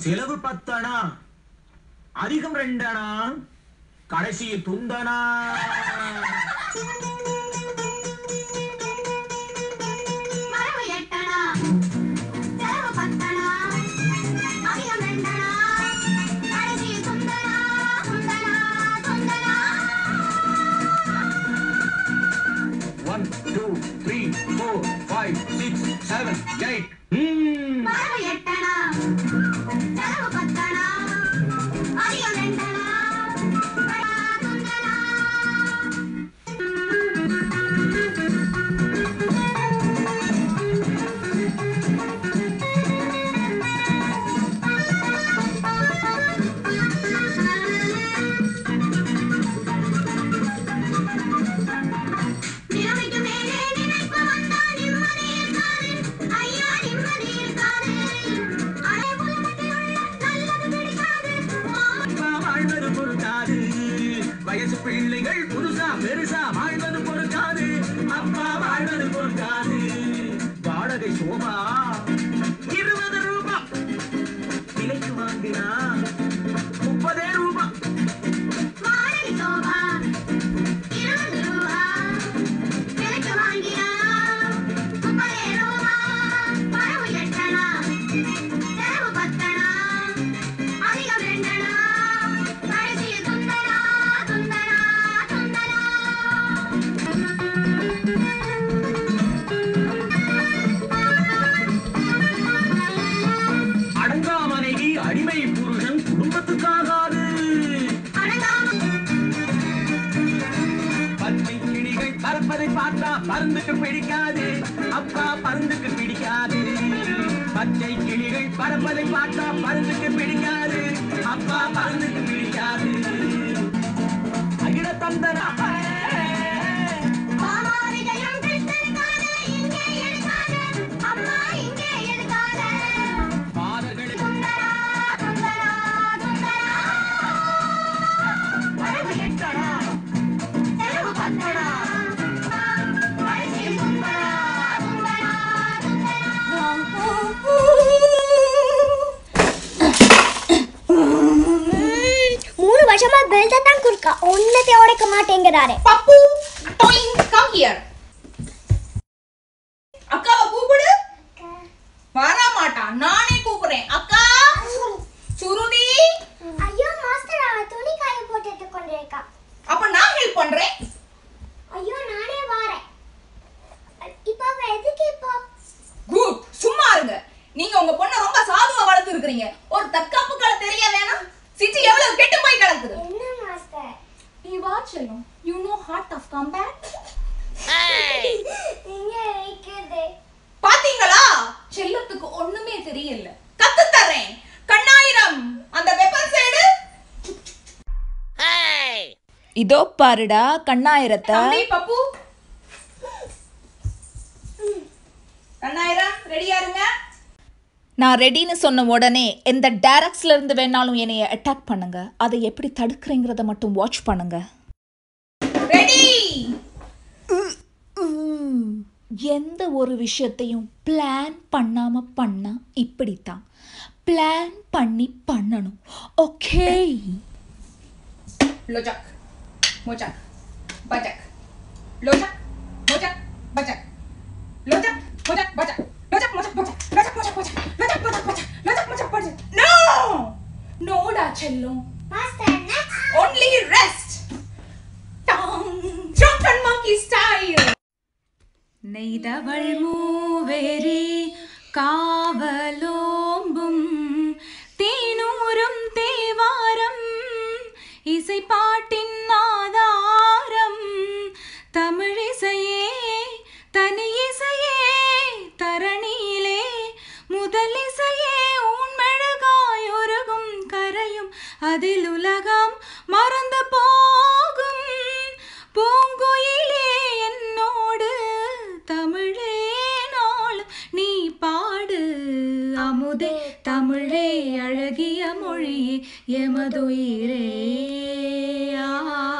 செலவு பத்தனா அதிகம் ரெண்டனா கடைசி துந்தனா மரபு எட்டணா செலவு பத்தணா அதிகம் ரெண்டணா கடைசி துந்தனா துந்தனா துந்தனா one two three four five six seven eight மரபு எட்டணா செலவு பத்தணா அதிகம் ரெண்டணா துந்தனா நிலைமைக்கு மேலே நினைப்பு வந்தா நிம்மதி இருக்காது ஐயா நிம்மதி இருக்காது அலை உலகத்தில் உள்ள நல்லது பிடிக்காது அப்பா வாழ்வது பொறுக்காது வயசு பிள்ளைகள் புதுசா பெருசா வாழ்வது பொறுக்காது அப்பா வாழ்வது பொறுக்காது வாடகை சோபா இருபது ரூபா விலைக்கு வாங்கினா முப்பதே ரூபா வாடகை சோபா இருபது ரூபா விலைக்கு வாங்கினா முப்பதே ரூபா வரவு எட்டணா செலவு பத்தணா அதிகம் ரெண்டணா கடைசியில் துந்தனா துந்தனா துந்தனா அடங்கா மனைவி அடிமை புருஷன் குடும்பத்துக்காகாது அடங்காம பச்சை கிளிகள் பறப்பதை பார்த்தா பருந்துக்கு பிடிக்காது அப்பா பருந்துக்கு பிடிக்காது பச்சை கிளிகள் பறப்பதை பார்த்தா பருந்துக்கு பிடிக்காது அப்பா பருந்துக்கு பிடிக்காது அகில தந்தனா மாமா விஜயம் கிருஷ்ணனுக்காக இங்கே எடுக்காத அம்மா இங்கே எடுக்காத பாதர்கள் சுந்தரா சுந்தரா சுந்தரா வரவு எட்டணா செலவு பத்தணா கடைசி சுந்தரா சுந்தரா மூணு வருஷமா பெல்ட்டை தான் குறுக்கா ஒன்னத்தை உடைக்க மாட்டேங்கிறாரு பப்பு டொயிங் கம் ஹியர் அக்காவை கூப்பிடு வர மாட்டா நானே கூப்பிடுறேன் அக்கா சுருதி ஐயோ மாஸ்டர் அவ துணி காய போட்டுட்டு கொண்டிருக்கா அப்ப நான் ஹெல்ப் பண்றேன் ஐயோ நானே வாரேன் இப்போ அவ எதுக்கு இப்போ குட் சும்மா இருங்க நீங்க உங்க பொண்ணை ரொம்ப சாதுவா வளர்த்து இருக்கிறீங்க ஒரு தற்காப்பு கலை தெரிய வேணாம் சிட்டி எவ்வளவு கெட்டு போய் கிடக்குது என்ன மாஸ்டர் நீ வா செல்லும் you know heart of combat இங்க வைக்குது பாத்தீங்களா செல்லத்துக்கு ஒண்ணுமே தெரியல கத்து தர்றேன் கண்ணாயிரம் அந்த வெப்பன் சைடு இதோ பாருடா கண்ணாயிரத்தை தம்பி பப்பு கண்ணாயிரம் ரெடியா இருங்க நான் ரெடின்னு சொன்ன உடனே எந்த டேரக்ட்ஸ்ல இருந்து வேணாலும் என்னைய அட்டாக் பண்ணுங்க அதை எப்படி தடுக்கிறேங்கிறத மட்டும் வாட்ச் பண்ணுங்க ரெடி எந்த ஒரு விஷயத்தையும் பிளான் பண்ணாம பண்ணா இப்படித்தான் பிளான் பண்ணி பண்ணணும் ஓகே லோஜக் மோஜக் பஜக் லோஜக் மோஜக் பஜக் லோஜக் மோஜக் பஜக் லோஜக் மோஜக் பஜக் லோஜக் மோஜக் பஜக் லோஜக் மோஜக் பஜக் லோஜக் மோஜக் பஜக் நோ நோடா செல்லும் மாஸ்டர் நெக்ஸ்ட் only rest டாங் drunken monkey style நெய்தவள் மூவேரி காவலோம்பும் தேனூரும் தேவாரம் இசை பாட்டின் ஆதாரம் தமிழிசையே தனி இசையே தரணியிலே முதலிசையே உண்மெழுகாயொருகும் கரையும் அதில் உலகம் மறந்து போகும் பூங்குயிலே என்னோடு தமிழே நாளும் நீ பாடு அமுதே தமிழே அழகிய மொழியே எமதுயிரே ஆ